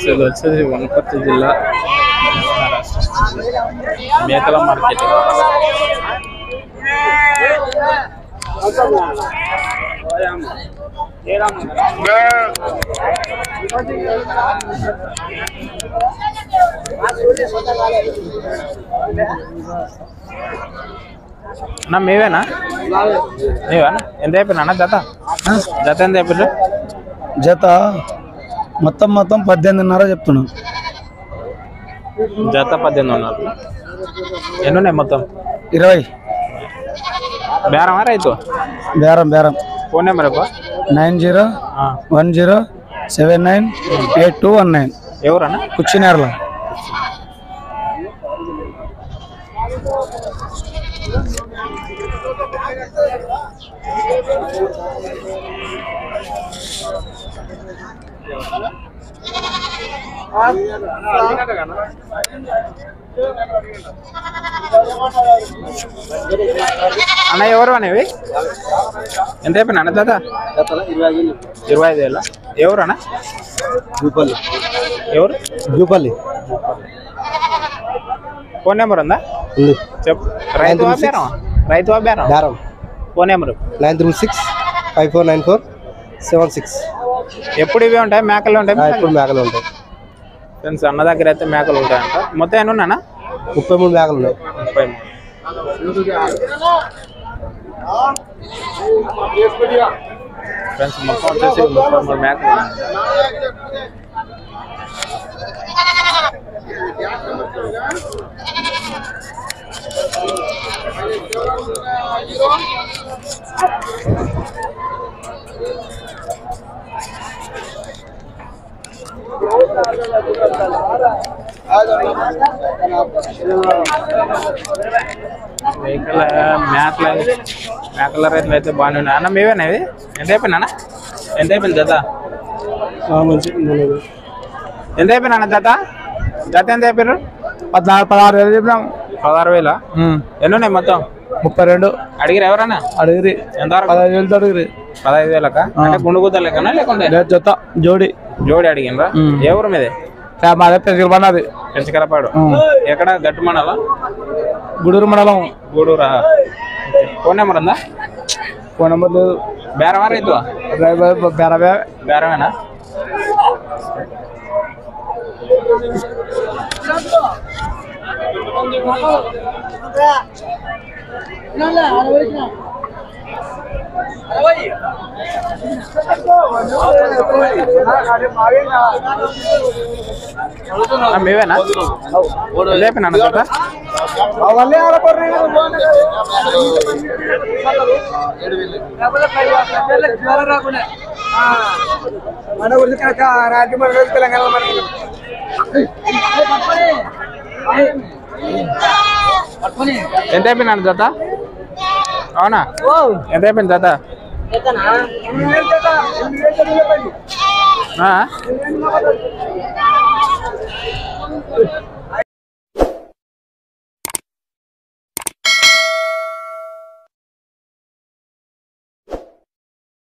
Friends ఇది వచ్చేసి వనపర్తి జిల్లా మేకల మార్కెట్ అన్న మీవేనా మీవేనా ఎంత అయిపోయినా అన్న జత జత ఎంత అయిపోయింది జత మొత్తం మొత్తం పద్దెనిమిదిన్నర చెప్తున్నాం జత పద్దెనిమిది ఉన్నారు ఎన్ని ఉన్నాయి మొత్తం ఇరవై బేరమా రైతు బేరం బేరం ఫోన్ నెంబర్ ఎక్కువ nine zero one zero seven nine eight two one nine ఎవరన్నా కుచ్చినేరల అన్న ఎవరు అనేవి ఎంత అయిపోయినా అన్న జత ఇరవై ఐదు వేల ఎవరు అన్న జూపల్లి ఎవరు జూపల్లి ఫోన్ నెంబర్ ఉందా ఉంది చెప్పు రైతు బేరం రైతు బేరం బేరం phone number nine three six five four nine four seven six ఎప్పుడు ఇవి ఉంటాయి మేకలు ఉంటాయి ఇప్పుడు మేకలు ఉంటాయి ఫ్రెండ్స్ అన్న దగ్గర అయితే మేకలు ఉంటాయంట మొత్తం ఎన్ని ఉన్నానా ముప్పై మూడు మేకలు ఉన్నాయి ముప్పై మూడు. ఫ్రెండ్స్ మొత్తం వచ్చేసి ముప్పై మూడు మేకలు ఉన్నాయి. మేకల మేకల మేకల రేట్లు అయితే బాగానే ఉన్నాయి అన్న మీవేనా ఇది ఎంత అయిపోయింది అన్న ఎంత అయిపోయింది జత ఎంత అయిపోయింది అన్న జత జత ఎంత అయిపోయారు పద్నాలుగు పదహారు వేలు చెప్పినాం పదహారు వేల ఎన్ని ఉన్నాయి మొత్తం ముప్పై రెండు అడిగిరు ఎవరన్నా అడిగిరి ఎంత వరకు పదహైదు వేలతో అడిగిరి పదహైదు వేలక అంటే గుండుగుద్ద లెక్కనా లేకుంటే లేదు జత జోడి జోడి అడిగినరా ఏ ఊరు మీదే మాదే పెరిగి పడినది పెంచకరపాడు ఎక్కడ గట్టు మండల గుడూరు మండలం గూడూరా ఫోన్ నెంబర్ ఉందా ఫోన్ నెంబర్ లేదు బేరమా రైతు బెరబే బేరమేనా ఆ, మీవేనా లేపినా కదా మన గురించి కనుక రాజ్యం మన రోజు తెలంగాణ మనకి ఎంత అయిపోయినా జత అవునా ఎంత అయిపోయింది జత ఆ?